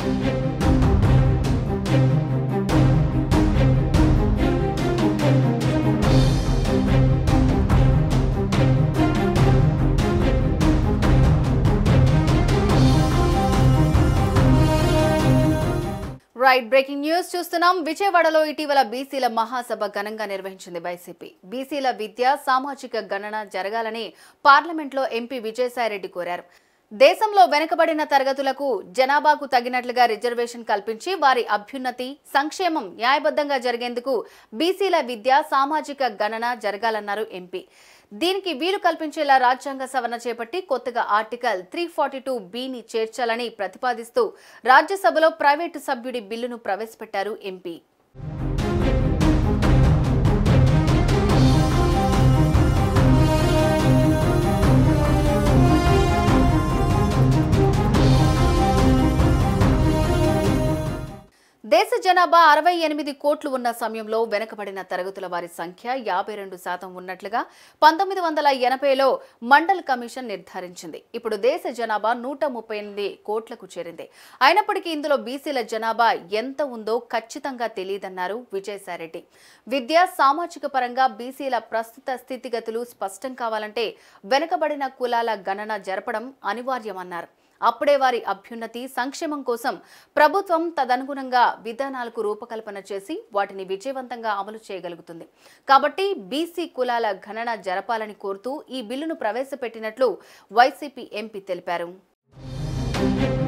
right breaking news చూస్తున్నాం విజయవాడలో ఇటీవల బీసీల మహాసభ ఘనంగా నిర్వహించింది వైసీపీ బీసీల విద్య సామాజిక గణన జరగాలని పార్లమెంట్లో ఎంపీ విజయసాయిరెడ్డి కోరారు దేశంలో వెనుకబడిన తరగతులకు జనాభాకు తగినట్లుగా రిజర్వేషన్ కల్పించి వారి అభ్యున్నతి సంక్షేమం న్యాయబద్ధంగా జరిగేందుకు బీసీల విద్య సామాజిక గణన జరగాలన్నారు ఎంపీ దీనికి వీలు కల్పించేలా రాజ్యాంగ సవరణ చేపట్టి కొత్తగా ఆర్టికల్ త్రీ ఫార్టీ టూ బిని చేర్చాలని ప్రతిపాదిస్తూ రాజ్యసభలో ప్రైవేటు సభ్యుడి బిల్లును ప్రవేశపెట్టారు ఎంపీ దేశ జనాభా అరవై ఎనిమిది కోట్లు ఉన్న సమయంలో వెనుకబడిన తరగతుల వారి సంఖ్య యాభై రెండు శాతం ఉన్నట్లుగా పంతొమ్మిది వందల ఎనభైలో మండల్ కమిషన్ నిర్ధారించింది ఇప్పుడు దేశ జనాభా నూట ముప్పై ఎనిమిది కోట్లకు చేరింది అయినప్పటికీ ఇందులో బీసీల జనాభా ఎంత ఉందో ఖచ్చితంగా తెలియదన్నారు విజయసాయిరెడ్డి విద్య సామాజిక పరంగా బీసీల ప్రస్తుత స్థితిగతులు స్పష్టం కావాలంటే వెనుకబడిన కులాల గణన జరపడం అనివార్యమన్నారు అప్పుడే వారి అభ్యున్నతి సంక్షేమం కోసం ప్రభుత్వం తదనుగుణంగా విధానాలకు రూపకల్పన చేసి వాటిని విజయవంతంగా అమలు చేయగలుగుతుంది కాబట్టి బీసీ కులాల గణన జరపాలని కోరుతూ ఈ బిల్లును ప్రవేశపెట్టినట్లు వైసీపీ ఎంపీ తెలిపారు